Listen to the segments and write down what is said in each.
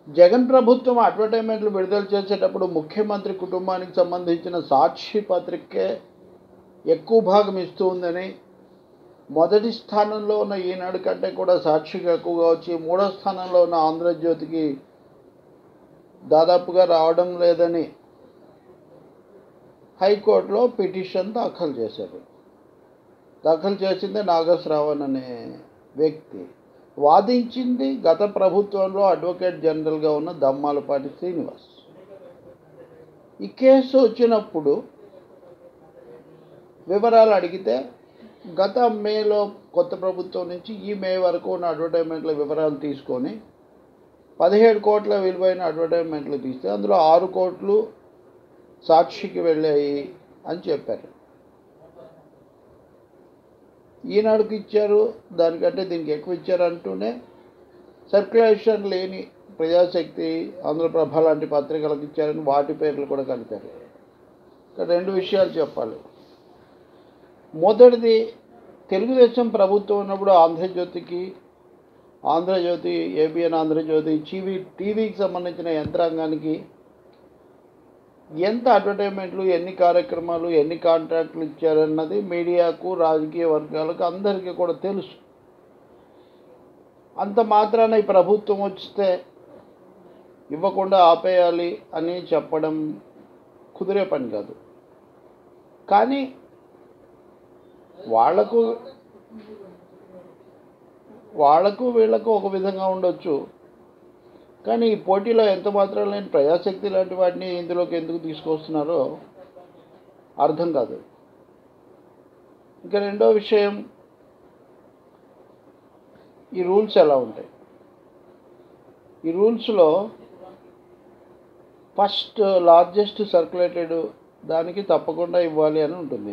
జగన్ ప్రభుత్వం అడ్వర్టైజ్మెంట్లు విడుదల చేసేటప్పుడు ముఖ్యమంత్రి కుటుంబానికి సంబంధించిన సాక్షి పత్రికే ఎక్కువ భాగం ఇస్తూ ఉందని మొదటి స్థానంలో ఉన్న ఈనాడు కంటే కూడా సాక్షికి ఎక్కువగా వచ్చి మూడో స్థానంలో ఉన్న ఆంధ్రజ్యోతికి దాదాపుగా రావడం లేదని హైకోర్టులో పిటిషన్ దాఖలు చేశారు దాఖలు చేసింది నాగేశ్వరరావన్ అనే వ్యక్తి వాదించింది గత ప్రభుత్వంలో అడ్వకేట్ జనరల్గా ఉన్న దమ్మాలపాటి శ్రీనివాస్ ఈ కేసు వచ్చినప్పుడు వివరాలు అడిగితే గత మేలో కొత్త ప్రభుత్వం నుంచి ఈ మే వరకు ఉన్న అడ్వర్టైజ్మెంట్ల వివరాలు తీసుకొని పదిహేడు కోట్ల విలువైన అడ్వర్టైజ్మెంట్లు తీస్తే అందులో ఆరు కోట్లు సాక్షికి వెళ్ళాయి అని చెప్పారు ఈనాడుకి ఇచ్చారు దానికంటే దీనికి ఎక్కువ ఇచ్చారు అంటూనే సర్క్యులేషన్ లేని ప్రజాశక్తి ఆంధ్రప్రభ లాంటి పత్రికలకు ఇచ్చారని వాటి పేర్లు కూడా కలిపారు ఇక్కడ రెండు విషయాలు చెప్పాలి మొదటిది తెలుగుదేశం ప్రభుత్వం ఉన్నప్పుడు ఆంధ్రజ్యోతికి ఆంధ్రజ్యోతి ఏబిఎన్ ఆంధ్రజ్యోతి టీవీ టీవీకి సంబంధించిన యంత్రాంగానికి ఎంత అడ్వర్టైజ్మెంట్లు ఎన్ని కార్యక్రమాలు ఎన్ని కాంట్రాక్ట్లు ఇచ్చారన్నది మీడియాకు రాజకీయ వర్గాలకు అందరికీ కూడా తెలుసు అంత మాత్రాన ఈ ప్రభుత్వం వస్తే ఇవ్వకుండా ఆపేయాలి అని చెప్పడం కుదిరే పని కాదు కానీ వాళ్లకు వాళ్లకు వీళ్లకు ఒక విధంగా ఉండొచ్చు కానీ ఈ పోటీలో ఎంత మాత్రం లేని ప్రజాశక్తి లాంటి వాటిని ఇందులోకి ఎందుకు తీసుకొస్తున్నారో అర్థం కాదు ఇంకా రెండో విషయం ఈ రూల్స్ ఎలా ఉంటాయి ఈ రూల్స్లో ఫస్ట్ లార్జెస్ట్ సర్క్యులేటెడ్ దానికి తప్పకుండా ఇవ్వాలి అని ఉంటుంది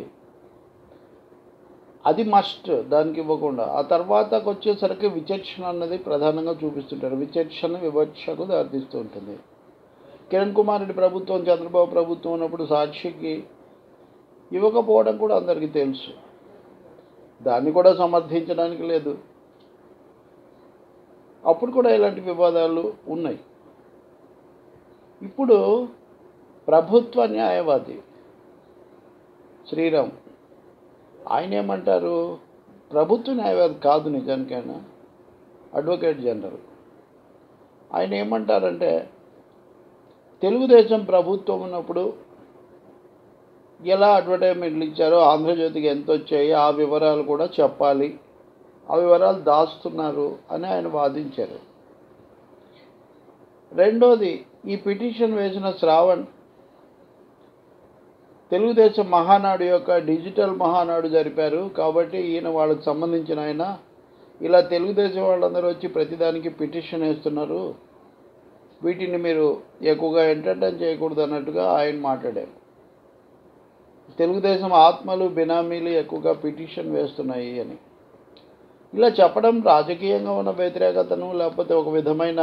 అది మస్ట్ దానికి ఇవ్వకుండా ఆ తర్వాతకు వచ్చేసరికి విచక్షణ అన్నది ప్రధానంగా చూపిస్తుంటారు విచక్షణ వివక్షకు దారితీస్తూ ఉంటుంది కిరణ్ కుమార్ రెడ్డి ప్రభుత్వం చంద్రబాబు ప్రభుత్వం ఉన్నప్పుడు సాక్షికి ఇవ్వకపోవడం కూడా అందరికీ తెలుసు దాన్ని కూడా సమర్థించడానికి లేదు అప్పుడు కూడా ఇలాంటి వివాదాలు ఉన్నాయి ఇప్పుడు ప్రభుత్వ న్యాయవాది శ్రీరామ్ ఆయన ఏమంటారు ప్రభుత్వ న్యాయవాది కాదు నిజానికైనా అడ్వకేట్ జనరల్ ఆయన ఏమంటారంటే తెలుగుదేశం ప్రభుత్వం ఉన్నప్పుడు ఎలా అడ్వర్టైజ్మెంట్లు ఇచ్చారో ఆంధ్రజ్యోతికి ఎంత వచ్చాయి ఆ వివరాలు కూడా చెప్పాలి ఆ వివరాలు దాస్తున్నారు అని ఆయన వాదించారు రెండోది ఈ పిటిషన్ వేసిన శ్రావణ్ తెలుగుదేశం మహానాడు యొక్క డిజిటల్ మహానాడు జరిపారు కాబట్టి ఈయన వాళ్ళకి సంబంధించిన ఆయన ఇలా తెలుగుదేశం వాళ్ళందరూ వచ్చి ప్రతిదానికి పిటిషన్ వేస్తున్నారు వీటిని మీరు ఎక్కువగా ఎంటర్టైన్ చేయకూడదు అన్నట్టుగా ఆయన మాట్లాడారు తెలుగుదేశం ఆత్మలు బినామీలు ఎక్కువగా పిటిషన్ వేస్తున్నాయి అని ఇలా చెప్పడం రాజకీయంగా ఉన్న వ్యతిరేకతను లేకపోతే ఒక విధమైన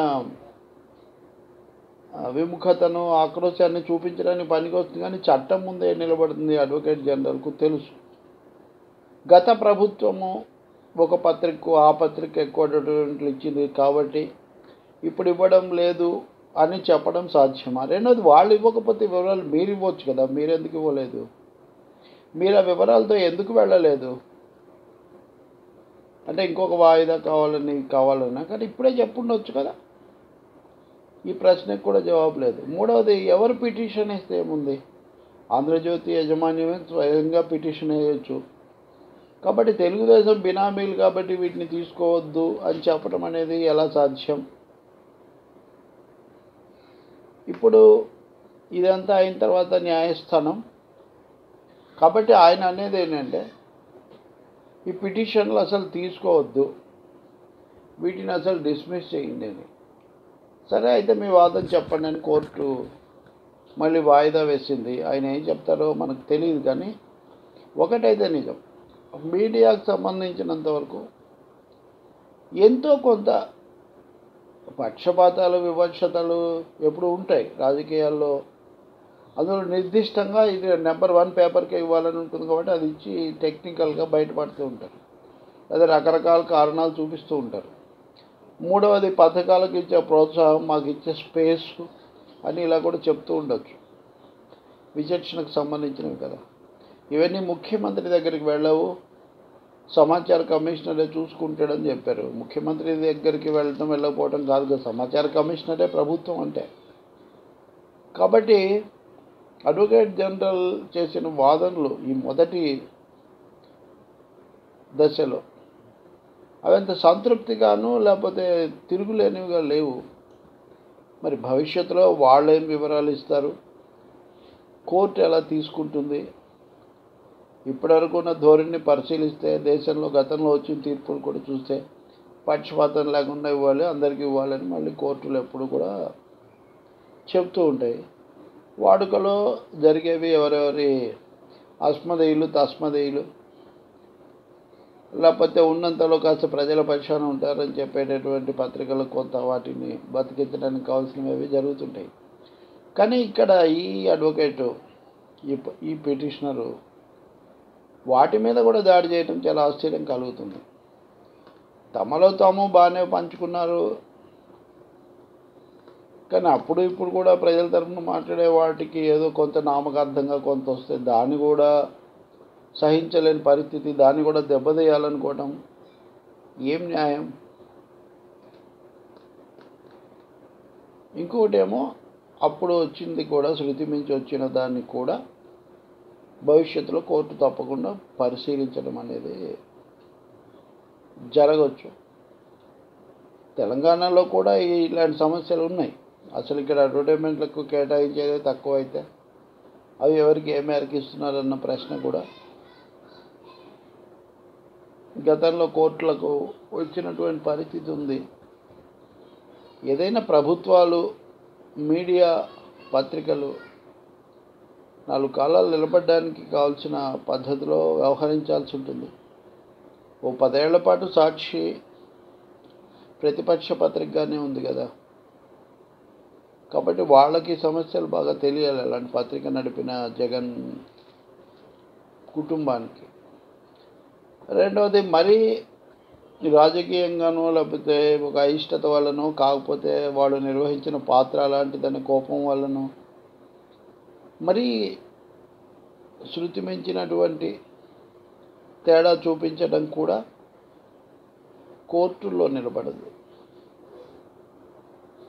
విముఖతను ఆక్రోశాన్ని చూపించడానికి పనికొస్తుంది కానీ చట్టం ముందే నిలబడుతుంది అడ్వకేట్ జనరల్కు తెలుసు గత ప్రభుత్వము ఒక పత్రికకు ఆ పత్రిక ఎక్కువ అడ్వర్టైజ్మెంట్లు ఇచ్చింది కాబట్టి ఇప్పుడు ఇవ్వడం లేదు అని చెప్పడం సాధ్యమా రెండోది వాళ్ళు ఇవ్వకపోతే వివరాలు మీరు ఇవ్వచ్చు కదా మీరు ఎందుకు ఇవ్వలేదు మీరు ఆ వివరాలతో ఎందుకు వెళ్ళలేదు అంటే ఇంకొక వాయిదా కావాలని కావాలన్నా కానీ ఇప్పుడే చెప్పుండొచ్చు కదా ఈ ప్రశ్నకు కూడా జవాబు లేదు మూడవది ఎవరు పిటిషన్ వేస్తే ఏముంది ఆంధ్రజ్యోతి యజమాన్యమే స్వయంగా పిటిషన్ వేయచ్చు కాబట్టి తెలుగుదేశం బినామీలు కాబట్టి వీటిని తీసుకోవద్దు అని చెప్పడం అనేది ఎలా సాధ్యం ఇప్పుడు ఇదంతా అయిన తర్వాత న్యాయస్థానం కాబట్టి ఆయన అనేది ఏంటంటే ఈ పిటిషన్లు అసలు తీసుకోవద్దు వీటిని అసలు డిస్మిస్ చేయండి అని సరే అయితే మీ వాదన చెప్పండి అని కోర్టు మళ్ళీ వాయిదా వేసింది ఆయన ఏం చెప్తారో మనకు తెలియదు కానీ ఒకటైతే నిజం మీడియాకు సంబంధించినంత వరకు ఎంతో కొంత పక్షపాతాలు వివక్షతలు ఎప్పుడు ఉంటాయి రాజకీయాల్లో అందులో నిర్దిష్టంగా ఇది నెంబర్ వన్ పేపర్కే ఇవ్వాలని ఉంటుంది కాబట్టి అది ఇచ్చి టెక్నికల్గా బయటపడుతూ ఉంటారు అదే రకరకాల కారణాలు చూపిస్తూ ఉంటారు మూడవది పథకాలకు ఇచ్చే ప్రోత్సాహం మాకు ఇచ్చే స్పేస్ అని ఇలా కూడా చెప్తూ ఉండొచ్చు విచక్షణకు సంబంధించినవి కదా ఇవన్నీ ముఖ్యమంత్రి దగ్గరికి వెళ్ళవు సమాచార కమిషనరే చూసుకుంటాడని చెప్పారు ముఖ్యమంత్రి దగ్గరికి వెళ్ళడం వెళ్ళకపోవడం కాదు కదా సమాచార కమిషనరే ప్రభుత్వం అంటే కాబట్టి అడ్వకేట్ జనరల్ చేసిన వాదనలు ఈ మొదటి దశలో అవంత సంతృప్తిగాను లేకపోతే తిరుగులేనివిగా లేవు మరి భవిష్యత్తులో వాళ్ళు ఏం వివరాలు ఇస్తారు కోర్టు ఎలా తీసుకుంటుంది ఇప్పటివరకు ఉన్న ధోరణిని పరిశీలిస్తే దేశంలో గతంలో వచ్చిన తీర్పులు కూడా చూస్తే పక్షపాతం లేకుండా ఇవ్వాలి అందరికీ ఇవ్వాలని మళ్ళీ కోర్టులు ఎప్పుడు కూడా చెప్తూ ఉంటాయి వాడుకలో జరిగేవి ఎవరెవరి అస్మదేయులు తస్మదేయులు లేకపోతే ఉన్నంతలో కాస్త ప్రజల పక్షాన ఉంటారని చెప్పేటటువంటి పత్రికలు కొంత వాటిని బతికించడానికి కావాల్సినవి జరుగుతుంటాయి కానీ ఇక్కడ ఈ అడ్వకేటు ఈ ప- ఈ పిటిషనరు వాటి మీద కూడా దాడి చేయడం చాలా ఆశ్చర్యం కలుగుతుంది తమలో తాము బాగానే పంచుకున్నారు కానీ అప్పుడు ఇప్పుడు కూడా ప్రజల తరఫున మాట్లాడే వాటికి ఏదో కొంత నామకార్థంగా కొంత వస్తే దాన్ని కూడా సహించలేని పరిస్థితి దాన్ని కూడా దెబ్బతీయాలనుకోవటం ఏం న్యాయం ఇంకొకటేమో అప్పుడు వచ్చింది కూడా శృతి మించి వచ్చిన దాన్ని కూడా భవిష్యత్తులో కోర్టు తప్పకుండా పరిశీలించడం అనేది జరగవచ్చు తెలంగాణలో కూడా ఈ- ఇలాంటి సమస్యలు ఉన్నాయి అసలు ఇక్కడ అడ్వర్టైజ్మెంట్లకు కేటాయించేది తక్కువ అయితే అవి ఎవరికి ఏ మేరకు ఇస్తున్నారన్న ప్రశ్న కూడా గతంలో కోర్టులకు వచ్చినటువంటి పరిస్థితి ఉంది ఏదైనా ప్రభుత్వాలు మీడియా పత్రికలు నాలుగు కాలాలు నిలబడడానికి కావాల్సిన పద్ధతిలో వ్యవహరించాల్సి ఉంటుంది ఓ పదేళ్ల పాటు సాక్షి ప్రతిపక్ష పత్రికగానే ఉంది కదా కాబట్టి వాళ్ళకి సమస్యలు బాగా తెలియాలి అలాంటి పత్రిక నడిపిన జగన్ కుటుంబానికి రెండవది మరీ రాజకీయంగానో లేకపోతే ఒక అయిష్టత వల్లనో కాకపోతే వాళ్ళు నిర్వహించిన పాత్ర అలాంటిదని కోపం వల్లనో మరి శృతి మించినటువంటి తేడా చూపించడం కూడా కోర్టుల్లో నిలబడదు